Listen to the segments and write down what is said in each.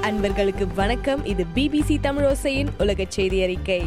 அன்பர்களுக்கு வணக்கம் இது பிபிசி தமிழோசையின் உலக செய்தி அறிக்கை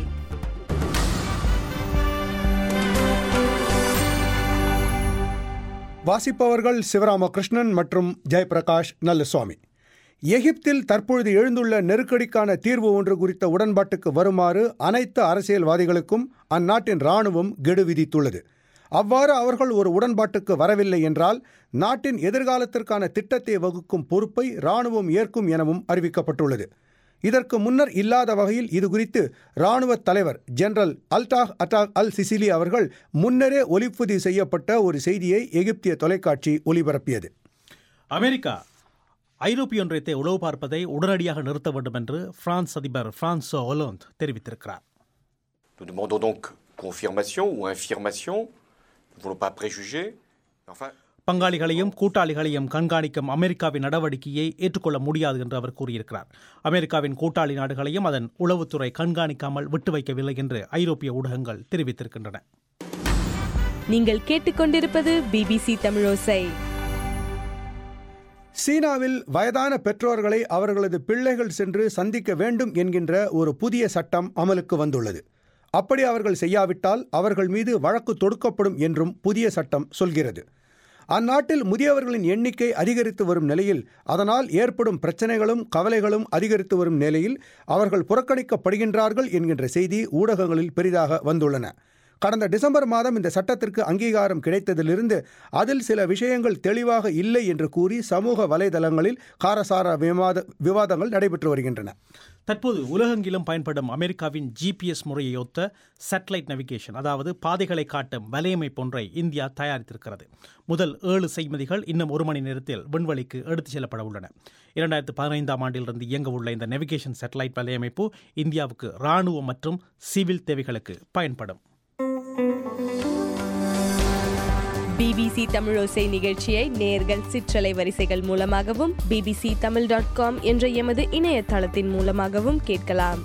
வாசிப்பவர்கள் சிவராமகிருஷ்ணன் மற்றும் ஜெயபிரகாஷ் நல்லசுவாமி எகிப்தில் தற்பொழுது எழுந்துள்ள நெருக்கடிக்கான தீர்வு ஒன்று குறித்த உடன்பாட்டுக்கு வருமாறு அனைத்து அரசியல்வாதிகளுக்கும் அந்நாட்டின் இராணுவம் கெடு விதித்துள்ளது அவ்வாறு அவர்கள் ஒரு உடன்பாட்டுக்கு வரவில்லை என்றால் நாட்டின் எதிர்காலத்திற்கான திட்டத்தை வகுக்கும் பொறுப்பை இராணுவம் ஏற்கும் எனவும் அறிவிக்கப்பட்டுள்ளது இதற்கு முன்னர் இல்லாத வகையில் இது குறித்து இராணுவ தலைவர் ஜெனரல் அல்டாஹ் அட்டாக் அல் சிசிலி அவர்கள் முன்னரே ஒலிப்பதிவு செய்யப்பட்ட ஒரு செய்தியை எகிப்திய தொலைக்காட்சி ஒலிபரப்பியது அமெரிக்கா ஐரோப்பிய ஒன்றியத்தை உளவு பார்ப்பதை உடனடியாக நிறுத்த வேண்டும் என்று பிரான்ஸ் அதிபர் பிரான்சோ ஒலோந்த் தெரிவித்திருக்கிறார் Nous demandons donc confirmation ou infirmation. Nous ne voulons pas préjuger. Enfin, பங்காளிகளையும் கூட்டாளிகளையும் கண்காணிக்கும் அமெரிக்காவின் நடவடிக்கையை ஏற்றுக்கொள்ள முடியாது என்று அவர் கூறியிருக்கிறார் அமெரிக்காவின் கூட்டாளி நாடுகளையும் அதன் உளவுத்துறை கண்காணிக்காமல் விட்டு வைக்கவில்லை என்று ஐரோப்பிய ஊடகங்கள் தெரிவித்திருக்கின்றன நீங்கள் கேட்டுக்கொண்டிருப்பது பிபிசி தமிழோசை சீனாவில் வயதான பெற்றோர்களை அவர்களது பிள்ளைகள் சென்று சந்திக்க வேண்டும் என்கின்ற ஒரு புதிய சட்டம் அமலுக்கு வந்துள்ளது அப்படி அவர்கள் செய்யாவிட்டால் அவர்கள் மீது வழக்கு தொடுக்கப்படும் என்றும் புதிய சட்டம் சொல்கிறது அந்நாட்டில் முதியவர்களின் எண்ணிக்கை அதிகரித்து வரும் நிலையில் அதனால் ஏற்படும் பிரச்சனைகளும் கவலைகளும் அதிகரித்து வரும் நிலையில் அவர்கள் புறக்கணிக்கப்படுகின்றார்கள் என்கின்ற செய்தி ஊடகங்களில் பெரிதாக வந்துள்ளன கடந்த டிசம்பர் மாதம் இந்த சட்டத்திற்கு அங்கீகாரம் கிடைத்ததிலிருந்து அதில் சில விஷயங்கள் தெளிவாக இல்லை என்று கூறி சமூக வலைதளங்களில் காரசார விவாத விவாதங்கள் நடைபெற்று வருகின்றன தற்போது உலகெங்கிலும் பயன்படும் அமெரிக்காவின் ஜிபிஎஸ் முறையை ஒத்த சேட்டலைட் நவிகேஷன் அதாவது பாதைகளை காட்டும் வலையமைப்பு ஒன்றை இந்தியா தயாரித்திருக்கிறது முதல் ஏழு செய்மதிகள் இன்னும் ஒரு மணி நேரத்தில் விண்வெளிக்கு எடுத்துச் செல்லப்பட உள்ளன இரண்டாயிரத்து பதினைந்தாம் ஆண்டிலிருந்து இயங்க உள்ள இந்த நெவிகேஷன் சேட்டலைட் வலையமைப்பு இந்தியாவுக்கு இராணுவ மற்றும் சிவில் தேவைகளுக்கு பயன்படும் பிபிசி தமிழோசை நிகழ்ச்சியை நேர்கள் சிற்றலை வரிசைகள் மூலமாகவும் பிபிசி தமிழ் டாட் காம் என்ற எமது இணையதளத்தின் மூலமாகவும் கேட்கலாம்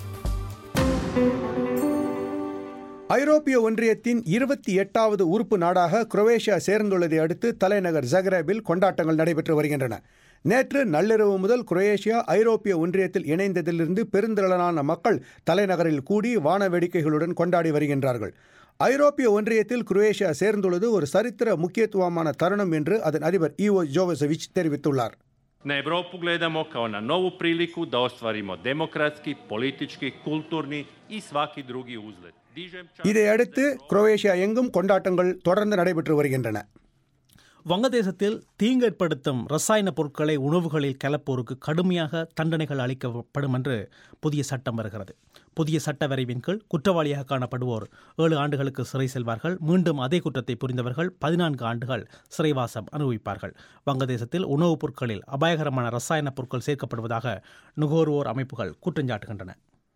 ஐரோப்பிய ஒன்றியத்தின் இருபத்தி எட்டாவது உறுப்பு நாடாக குரோவேஷியா சேர்ந்துள்ளதை அடுத்து தலைநகர் ஜக்ரேபில் கொண்டாட்டங்கள் நடைபெற்று வருகின்றன நேற்று நள்ளிரவு முதல் குரோயேஷியா ஐரோப்பிய ஒன்றியத்தில் இணைந்ததிலிருந்து பெருந்திரளான மக்கள் தலைநகரில் கூடி வான வேடிக்கைகளுடன் கொண்டாடி வருகின்றார்கள் ஐரோப்பிய ஒன்றியத்தில் குரோயேஷியா சேர்ந்துள்ளது ஒரு சரித்திர முக்கியத்துவமான தருணம் என்று அதன் அதிபர் ஈவோ ஜோவசவிச் தெரிவித்துள்ளார் Na Europu gledamo kao na novu priliku da ostvarimo demokratski, politički, kulturni i svaki drugi uzlet. Dižem čas- இதையடுத்து குரோவேஷியா எங்கும் கொண்டாட்டங்கள் தொடர்ந்து நடைபெற்று வருகின்றன வங்கதேசத்தில் தீங்கு ஏற்படுத்தும் ரசாயன பொருட்களை உணவுகளில் கலப்போருக்கு கடுமையாக தண்டனைகள் அளிக்கப்படும் என்று புதிய சட்டம் வருகிறது புதிய சட்ட வரைவின் கீழ் குற்றவாளியாக காணப்படுவோர் ஏழு ஆண்டுகளுக்கு சிறை செல்வார்கள் மீண்டும் அதே குற்றத்தை புரிந்தவர்கள் பதினான்கு ஆண்டுகள் சிறைவாசம் அனுபவிப்பார்கள் வங்கதேசத்தில் உணவுப் பொருட்களில் அபாயகரமான ரசாயன பொருட்கள் சேர்க்கப்படுவதாக நுகர்வோர் அமைப்புகள் குற்றஞ்சாட்டுகின்றன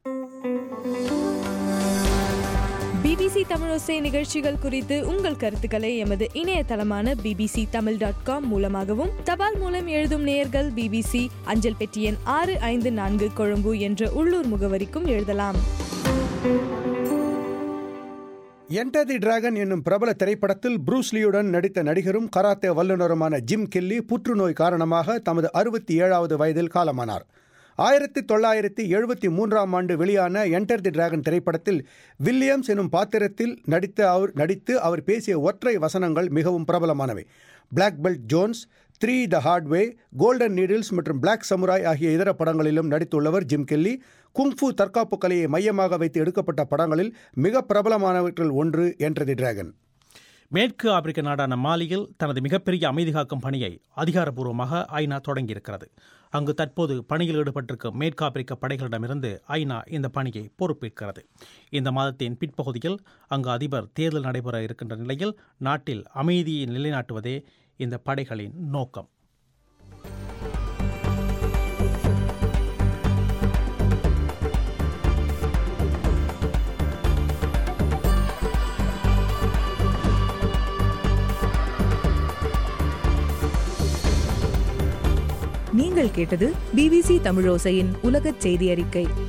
பிபிசி தமிழோசை நிகழ்ச்சிகள் குறித்து உங்கள் கருத்துக்களை எமது இணையதளமான பிபிசி தமிழ் டாட் காம் மூலமாகவும் தபால் மூலம் எழுதும் நேயர்கள் பிபிசி அஞ்சல் பெட்டி எண் ஆறு ஐந்து நான்கு கொழும்பு என்ற உள்ளூர் முகவரிக்கும் எழுதலாம் என்டர் தி டிராகன் என்னும் பிரபல திரைப்படத்தில் ப்ரூஸ்லியுடன் நடித்த நடிகரும் கராத்தே வல்லுநருமான ஜிம் கெல்லி புற்றுநோய் காரணமாக தமது அறுபத்தி ஏழாவது வயதில் காலமானார் ஆயிரத்தி தொள்ளாயிரத்தி எழுபத்தி மூன்றாம் ஆண்டு வெளியான என்டர் தி டிராகன் திரைப்படத்தில் வில்லியம்ஸ் எனும் பாத்திரத்தில் நடித்த அவர் நடித்து அவர் பேசிய ஒற்றை வசனங்கள் மிகவும் பிரபலமானவை black belt Jones three the hard way golden needles மற்றும் பிளாக் சமுராய் ஆகிய இதர படங்களிலும் நடித்துள்ளவர் ஜிம் கெல்லி குங்ஃபு தற்காப்பு கலையை மையமாக வைத்து எடுக்கப்பட்ட படங்களில் மிக பிரபலமானவற்றில் ஒன்று என்டர் தி டிராகன் மேற்கு ஆப்பிரிக்க நாடான மாலியில் தனது மிகப்பெரிய அமைதி காக்கும் பணியை அதிகாரப்பூர்வமாக ஐநா தொடங்கியிருக்கிறது அங்கு தற்போது பணியில் ஈடுபட்டிருக்கும் மேற்கு ஆப்பிரிக்க படைகளிடமிருந்து ஐநா இந்த பணியை பொறுப்பேற்கிறது இந்த மாதத்தின் பிற்பகுதியில் அங்கு அதிபர் தேர்தல் நடைபெற இருக்கின்ற நிலையில் நாட்டில் அமைதியை நிலைநாட்டுவதே இந்த படைகளின் நோக்கம் நீங்கள் கேட்டது பிபிசி தமிழோசையின் உலகச் செய்தி அறிக்கை